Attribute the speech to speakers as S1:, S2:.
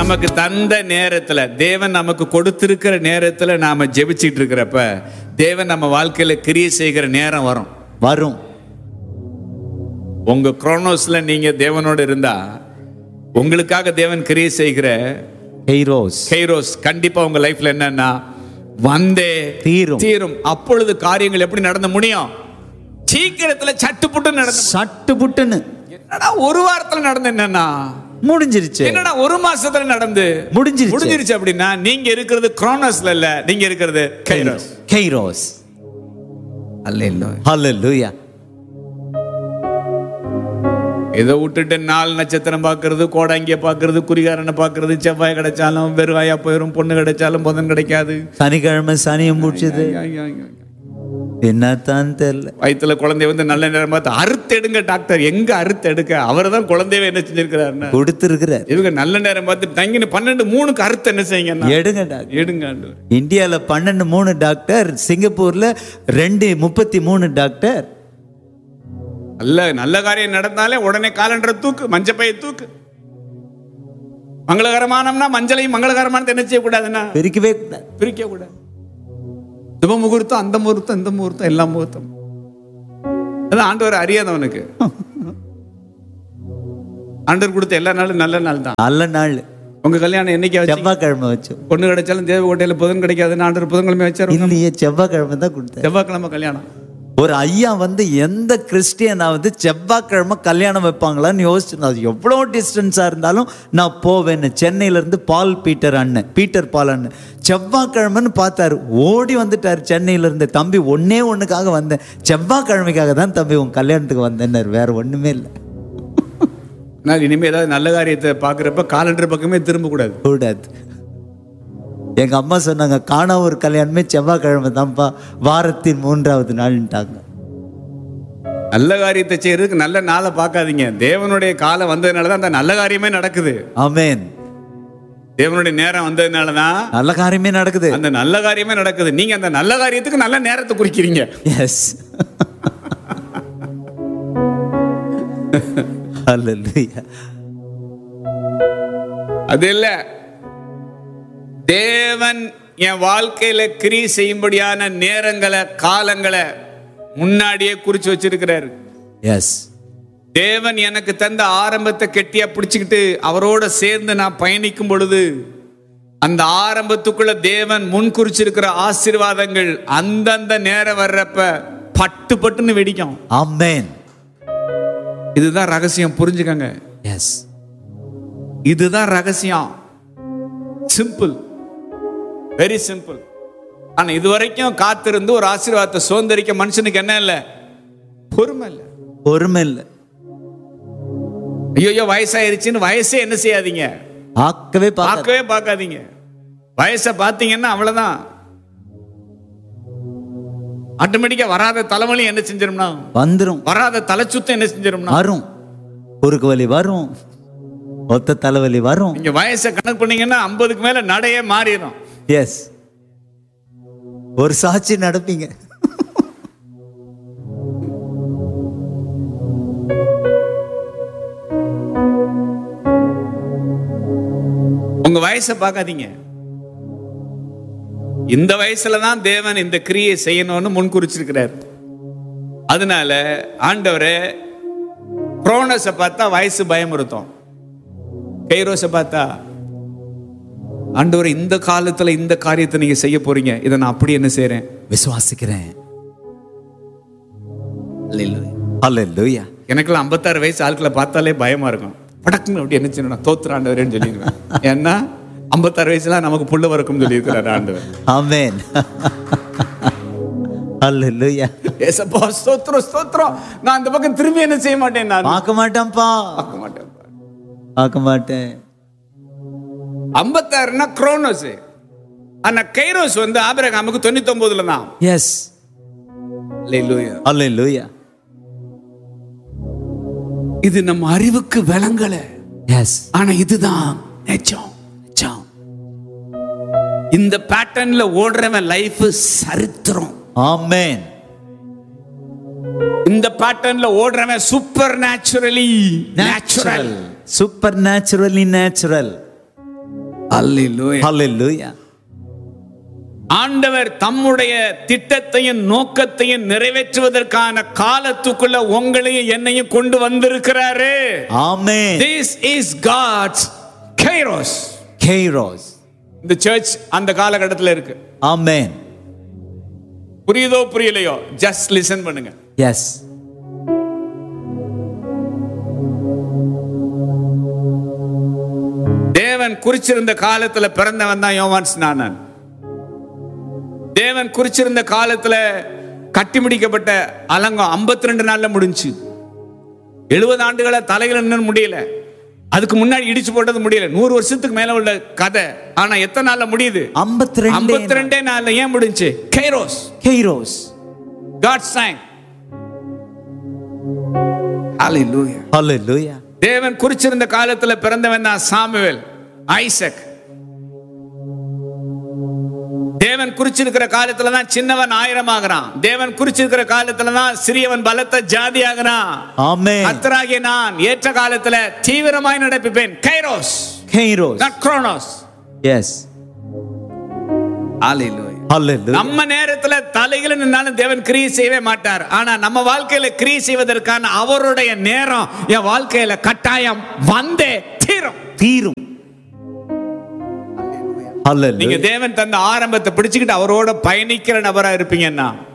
S1: நமக்கு தந்த நேரத்துல தேவன் நமக்கு கொடுத்திருக்கிற நேரத்துல நாம ஜெபிச்சிட்டு இருக்கிறப்ப தேவன் நம்ம வாழ்க்கையில கிரியை செய்கிற நேரம் வரும்
S2: வரும்
S1: உங்க குரோனோஸ்ல நீங்க தேவனோடு இருந்தா உங்களுக்காக தேவன் கிரியை செய்கிற
S2: ஹெய்ரோஸ்
S1: கைரோஸ் கண்டிப்பா உங்க லைஃப்ல என்னன்னா வந்தே
S2: தீரும்.
S1: தீரும் அப்பொழுது காரியங்கள் எப்படி நடந்து முடியும் சீக்கிரத்துல சட்டுப்புட்டு நடந்து
S2: சட்டு புட்டுன்னு
S1: என்னடா ஒரு வாரத்துல நடந்து என்னன்னா
S2: முடிஞ்சிருச்சு
S1: என்னடா ஒரு மாசத்துல நடந்து
S2: முடிஞ்சிருச்சு.
S1: முடிஞ்சிருச்சு அப்படின்னா நீங்க இருக்கிறது குரோனோஸ்ல இல்ல நீங்க இருக்கிறது கைரோஸ்
S2: ஹெய்ரோஸ்
S1: அல்ல
S2: ஹalleluya
S1: இதை விட்டுட்டு நாலு நட்சத்திரம் பார்க்கறது கோடாங்கிய பார்க்கறது குறிகாரனை பார்க்கறது செவ்வாய் கிடைச்சாலும் வெறுவாயா போயிடும் பொண்ணு கிடைச்சாலும் புதன் கிடைக்காது
S2: சனிக்கிழமை சனியும் முடிச்சது என்னத்தான் தெரியல
S1: வயித்துல குழந்தை வந்து நல்ல நேரம் பார்த்து அறுத்து எடுங்க டாக்டர் எங்க அறுத்து எடுக்க அவர் தான் குழந்தையவே என்ன செஞ்சிருக்கிறாருன்னா
S2: கொடுத்திருக்கிறார்
S1: இவங்க நல்ல நேரம் பார்த்து தங்கின பன்னெண்டு மூணுக்கு அறுத்து என்ன செய்யுங்கன்னா
S2: எடுங்க டாக்டர்
S1: எடுங்க ஆண்டவரே.
S2: இந்தியால பன்னெண்டு மூணு டாக்டர் சிங்கப்பூர்ல ரெண்டு முப்பத்தி மூணு டாக்டர்
S1: நல்ல நல்ல காரியம் நடந்தாலே உடனே காலண்டரை தூக்கு மஞ்சப்பையை தூக்கு மங்களகரமானம்னா மஞ்சளையும் மங்களகரமானது என்ன செய்யக்கூடாதுன்னா
S2: பிரிக்கவே கூடாது
S1: பிரிக்க கூடாது சுப முகூர்த்தம் அந்த முகூர்த்தம் இந்த முகூர்த்தம் எல்லா முகூர்த்தம் அதான் ஆண்டவர் அறியாதவனுக்கு ஆண்டவர் கொடுத்த எல்லா நாளும் நல்ல நாள் தான்
S2: நல்ல நாள்
S1: உங்க கல்யாணம் என்னைக்கு வச்சு
S2: செவ்வாய்க்கிழமை வச்சோம்
S1: பொண்ணு கிடைச்சாலும் தேவகோட்டையில புதன் கிடைக்காதுன்னு ஆண்டவர் புதன்கிழமை வச்சாரு
S2: இல்லையே செவ்வாய்க்கிழமை தான் கொடுத்தார்
S1: செவ்வாய்க்கிழமை கல்யாணம்
S2: ஒரு ஐயா வந்து எந்த கிறிஸ்டியனாவது செவ்வாய்க்கிழமை கல்யாணம் வைப்பாங்களான்னு யோசிச்சு அது எவ்வளோ டிஸ்டன்ஸாக இருந்தாலும் நான் போவேன்னு சென்னையிலேருந்து பால் பீட்டர் அண்ணன் பீட்டர் பால் அண்ணன் செவ்வாய்க்கிழமைன்னு பார்த்தாரு ஓடி வந்துட்டார் சென்னையிலேருந்து தம்பி ஒன்னே ஒன்றுக்காக வந்தேன் செவ்வாய்க்கிழமைக்காக தான் தம்பி உன் கல்யாணத்துக்கு வந்தேன்னாரு வேற ஒன்றுமே இல்லை
S1: நான் இனிமே ஏதாவது நல்ல காரியத்தை பார்க்குறப்ப காலண்டர் பக்கமே திரும்ப கூடாது
S2: கூடாது எங்க அம்மா சொன்னாங்க காணா ஒரு கல்யாணமே செவ்வாய்க்கிழமை தான்ப்பா வாரத்தின் மூன்றாவது நாள்ன்ட்டாங்க
S1: நல்ல காரியத்தை செய்யறதுக்கு நல்ல நாளை பார்க்காதீங்க தேவனுடைய காலம் வந்ததுனால தான் அந்த நல்ல காரியமே நடக்குது
S2: ஆமென்
S1: தேவனுடைய நேரம் வந்ததுனால தான்
S2: நல்ல காரியமே நடக்குது
S1: அந்த நல்ல காரியமே நடக்குது நீங்க அந்த நல்ல காரியத்துக்கு நல்ல நேரத்தை குறிக்கிறீங்க
S2: எஸ் Hallelujah.
S1: அது இல்ல தேவன் என் வாழ்க்கையில கிரி செய்யும்படியான நேரங்களை காலங்களை முன்னாடியே குறிச்சு வச்சிருக்கிறாரு
S2: Yes.
S1: தேவன் எனக்கு தந்த ஆரம்பத்தை கெட்டியா பிடிச்சுக்கிட்டு அவரோட சேர்ந்து நான் பயணிக்கும் பொழுது அந்த ஆரம்பத்துக்குள்ள தேவன் முன் குறிச்சிருக்கிற ஆசீர்வாதங்கள் அந்தந்த நேரம் வர்றப்ப பட்டு பட்டுன்னு வெடிக்கும்
S2: Amen.
S1: இதுதான் ரகசியம் புரிஞ்சுக்கங்க
S2: Yes.
S1: இதுதான் ரகசியம் சிம்பிள் வெரி சிம்பிள் ஆனா இது வரைக்கும் காத்திருந்து ஒரு ஆசீர்வாதத்தை சுதந்திரிக்க மனுஷனுக்கு என்ன இல்லை பொறுமை இல்லை
S2: பொறுமை இல்லை
S1: ஐயோ வயசாயிருச்சுன்னு வயசே என்ன செய்யாதீங்க
S2: ஆக்கவே பார்க்க
S1: பார்க்கவே பார்க்காதீங்க வயசை பார்த்தீங்கன்னா அவ்வளவுதான் ஆட்டோமேட்டிக்கா வராத தலைவலி என்ன செஞ்சிரும்னா
S2: வந்துரும்
S1: வராத தலைச்சுத்தம் என்ன செஞ்சிரும்னா
S2: வரும் குறுக்கு வலி வரும் ஒத்த தலைவலி வரும்
S1: நீங்க வயசை கணக்கு பண்ணீங்கன்னா ஐம்பதுக்கு மேல நடையே மாறிடும்
S2: எஸ் ஒரு சாட்சி நடப்பீங்க
S1: உங்க வயசை பார்க்காதீங்க இந்த வயசுல தான் தேவன் இந்த கிரியை செய்யணும்னு முன் குறிச்சிருக்கிறார் அதனால ஆண்டவரே குரோனஸை பார்த்தா வயசு பயமுறுத்தும் கைரோஸை பார்த்தா ஆண்டவரே இந்த காலத்துல இந்த காரியத்தை நீங்க செய்ய போறீங்க இதை நான் அப்படி என்ன செய்றேன்
S2: விசுவாசிக்கிறேன் Hallelujah.
S1: எனக்கெல்லாம் ஐம்பத்தாறு வயசு ஆட்களை பார்த்தாலே பயமா இருக்கும் படக்குன்னு அப்படி என்ன செய்யணும் தோத்துற ஆண்டவரேன்னு சொல்லிடுவேன் ஏன்னா ஐம்பத்தாறு வயசுல நமக்கு புள்ள வரக்கும்னு சொல்லியிருக்கிறார் ஆண்டவர்
S2: Amen. Hallelujah.
S1: ஏசப்பா ஸ்தோத்திரம் ஸ்தோத்திரம் நான் அந்த பக்கம் திரும்பி என்ன செய்ய மாட்டேன் நான்
S2: பார்க்க மாட்டேன்ப்பா
S1: பார்க்க மாட்டேன்
S2: பார்க்க மாட்டேன்
S1: ஐம்பத்தாறுனா குரோனோஸ் ஆனா கைரோஸ் வந்து ஆபிரகாமுக்கு தொண்ணூத்தி ஒன்பதுல தான்
S2: எஸ்
S1: Hallelujah.
S2: Hallelujah.
S1: இது நம்ம அறிவுக்கு விளங்கல
S2: எஸ்
S1: ஆனா இதுதான் நிஜம் நிஜம் இந்த பேட்டர்ன்ல ஓடுறவன் லைஃப் சரித்திரம்
S2: ஆமென்
S1: இந்த பேட்டர்ன்ல ஓடுறவன் super naturally natural
S2: super naturally natural
S1: hallelujah
S2: Hallelujah.
S1: ஆண்டவர் தம்முடைய திட்டத்தையும் நோக்கத்தையும் நிறைவேற்றுவதற்கான காலத்துக்குள்ள உங்களையும் என்னையும் கொண்டு வந்திருக்கிறாரு
S2: Amen.
S1: This is God's kairos
S2: Kairos.
S1: இந்த சர்ச் அந்த காலகட்டத்தில் இருக்கு
S2: Amen.
S1: புரியுதோ புரியலையோ ஜஸ்ட் லிசன் பண்ணுங்க
S2: Yes.
S1: தேவன் குறிச்சிருந்த காலத்துல பிறந்தவன் தான் யோவான் ஸ்நானன் தேவன் குறிச்சிருந்த காலத்துல கட்டி முடிக்கப்பட்ட அலங்கம் 52 ரெண்டு நாள்ல முடிஞ்சு எழுபது ஆண்டுகளா தலையில நின்னு முடியல அதுக்கு முன்னாடி இடிச்சு போட்டது முடியல நூறு வருஷத்துக்கு மேல உள்ள கதை ஆனா எத்தனை நாள்ல முடியுது
S2: 52
S1: ஐம்பத்தி ரெண்டே நாள்ல ஏன் முடிஞ்சு kairos
S2: Kairos.
S1: God sign Hallelujah.
S2: Hallelujah.
S1: தேவன் குறிச்சிருந்த காலத்துல பிறந்தவன் தான் சாமுவேல் ஐசக் தேவன் குறிச்சிருக்கிற காலத்துல தான் சின்னவன் ஆயிரம் ஆகிறான் தேவன் குறிச்சிருக்கிற காலத்துல தான் சிறியவன் பலத்த ஜாதி ஆகிறான்
S2: Amen.
S1: கர்த்தராகிய நான் ஏற்ற காலத்துல தீவிரமாய் நடப்பிப்பேன் kairos
S2: Kairos.
S1: not chronos
S2: Yes.
S1: Hallelujah.
S2: Hallelujah.
S1: நம்ம நேரத்துல தலையில நின்னாலும் தேவன் கிரியை செய்யவே மாட்டார் ஆனா நம்ம வாழ்க்கையில கிரியை செய்வதற்கான அவருடைய நேரம் என் வாழ்க்கையில கட்டாயம் வந்தே தீரும்
S2: தீரும்
S1: நீங்க
S2: Hallelujah.
S1: தேவன் தந்த ஆரம்பத்தை பிடிச்சுக்கிட்டு அவரோட பயணிக்கிற நபரா இருப்பீங்கன்னா